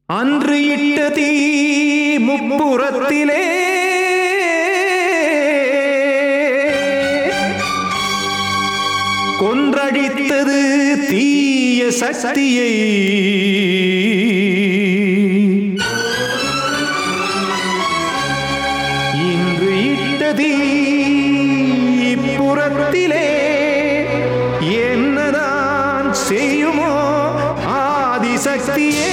அன்று இட்ட தீ முப்புறத்திலே கொன்றடித்தது தீய சக்தியை இன்று இட்ட தீ இப்புறத்திலே என்னதான் செய்யுமோ ஆதிசக்தியே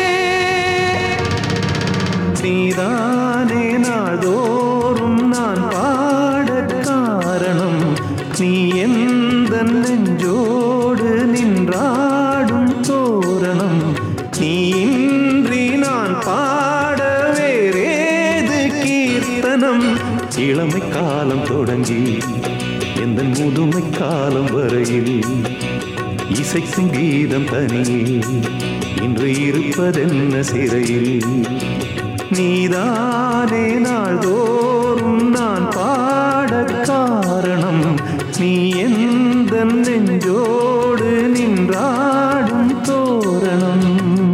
நீதானே நாள்தோறும் நான் பாட காரணம் நீ எந்த நெஞ்சோடு நின்றாடும் தோரணம் நீ இன்றி நான் பாட வேறேது கீர்த்தனம் இளமை காலம் தொடங்கி எந்த முதுமை காலம் வரையில் இசை சங்கீதம் தனியே இன்று இருப்பதென்ன சிறையில் நீதானே நாள்தோறும் நான் பாட காரணம் நீ எந்த நெஞ்சோடு நின்றாடும் தோரணம்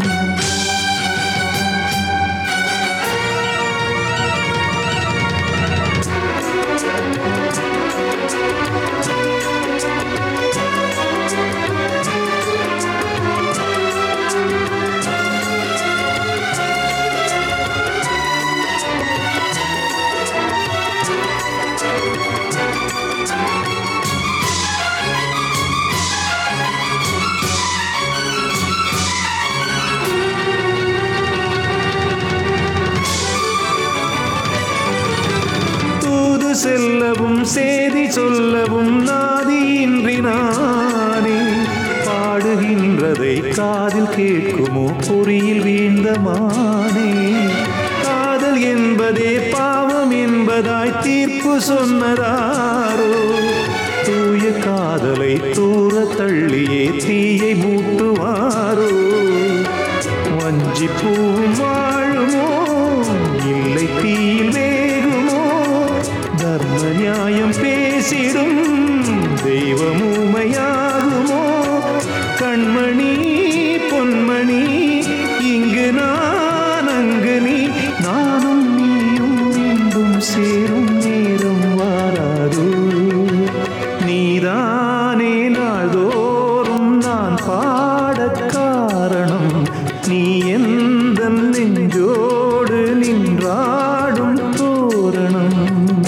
தூது செல்லவும் செய்தி சொல்லவும் நாதியின்றி நானே பாடுகின்றதை காதில் கேட்குமோ பொறியில் வீழ்ந்த மானே காதல் என்பதே பாவம் என்பதாய் தீர்ப்பு சொன்னதாரோ தூய காதலை தூர தள்ளியே தீயை மூட்டுவாரோ வஞ்சி பூவும் வாழுமோ இல்லை தீயில் வேகுமோ தர்ம நியாயம் பேசிடும் தெய்வம் ஊமையாகுமோ கண்மணி பொன்மணி இங்கு நான் அங்கு நீ நானும் நீயும் மீண்டும் சேரும் நேரம் வாராதோ நீதானே நாள்தோறும் நான் பாட காரணம் நீ எந்த நெஞ்சோடு நின்றாடும் தோரணம்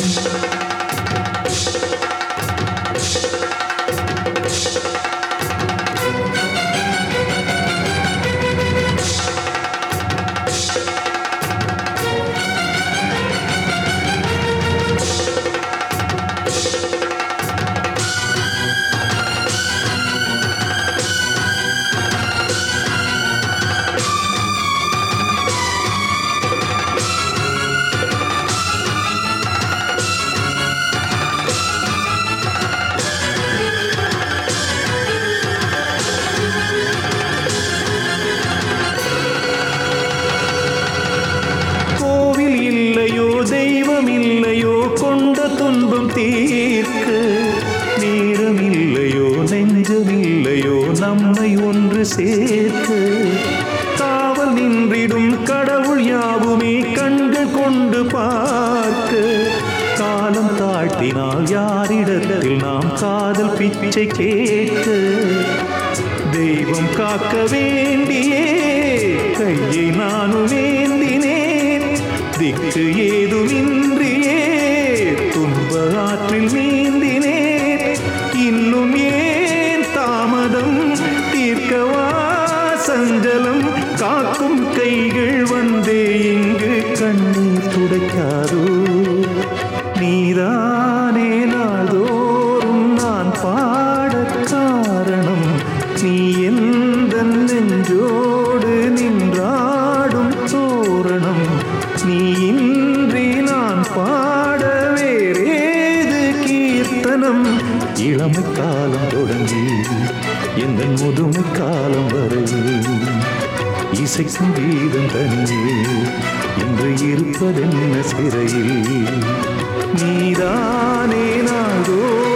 கோவில் இல்லையோ தெய்வம் இல்லையோ கொண்ட துன்பம் தீர்க்க நேரம் இல்லையோ நெஞ்சம் இல்லையோ நம்மை ஒன்று சேர்க்க காவல் நின்றிடும் கடவுள் யாவுமே கண்கள் கொண்டு பார்க்க காலம் தாழ்த்தினால் யாரிடத்தில் நாம் காதல் பிச்சை கேட்க தெய்வம் காக்க வேண்டியே கையை நானும் வேந்தினேன் திக்கு ஏதுமின்றியே துன்ப ஆற்றில் நீந்தினேன் இன்னும் ஏன் தாமதம் தீர்க்கவா சஞ்சலம் காக்கும் கைகள் வந்தே இங்கு கண்ணீர் துடைக்காதோ நீதானே நாள்தோறும் நான் பாட காரணம் நீ எந்த நெஞ்சோடு நின்றாடும் தோரணம் நீ இன்றி நான் பாட வேறேது கீர்த்தனம் இளமை காலம் தொடங்கி எந்த முதுமை காலம் வரை இசை சங்கீதம் தனியே இன்று இருப்பதென்ன சிறையில் நீதானே நாள்தோ